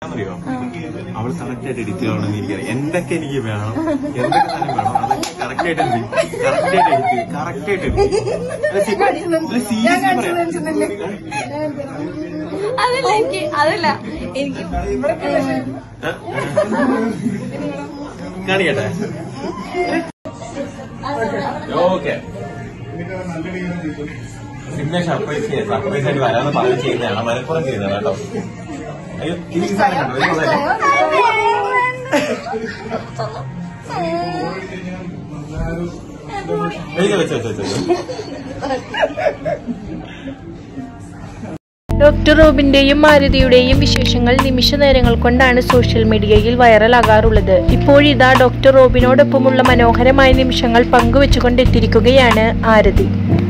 അറിയോ അവൾ കറക്റ്റ് ആയിട്ട് എഡിറ്റ് ചെയ്യണമെന്ന് എനിക്കറിയാം എന്തൊക്കെ എനിക്ക് വേണം എന്തൊക്കെ സാധനം വേണം അതൊക്കെ കറക്റ്റ് ആയിട്ട് എന്ത് കറക്റ്റ് ആയിട്ട് എഡിറ്റ് കറക്റ്റ് ആയിട്ട് സീരിയസ് പറയാം അതല്ല എനിക്ക് അതല്ല എനിക്ക് ഏ? കാണിക്കട്ടെ ഓക്കെ പിന്നെ സർപ്രൈസ് ചെയ്യാം സർപ്രൈസ് ആയിട്ട് വരാമെന്ന് പറഞ്ഞ് ചെയ്യുന്നതാണ് മലപ്പുറം ചെയ്യുന്നതാണ് കേട്ടോ അയ്യോ ഈ സാധനം കണ്ടോ? ഇത് കൊള്ളാം. വെച്ച് വെച്ച് വെച്ച് വെച്ച് ഡോക്ടർ റോബിന്റെയും മാരുതിയുടെയും വിശേഷങ്ങൾ നിമിഷ നേരങ്ങൾ കൊണ്ടാണ് സോഷ്യൽ മീഡിയയിൽ വൈറലാകാറുള്ളത് ഇപ്പോഴിതാ ഡോക്ടർ റോബിനോടൊപ്പമുള്ള മനോഹരമായ നിമിഷങ്ങൾ പങ്കുവെച്ചുകൊണ്ടെത്തിയിരിക്കുകയാണ് ആരതി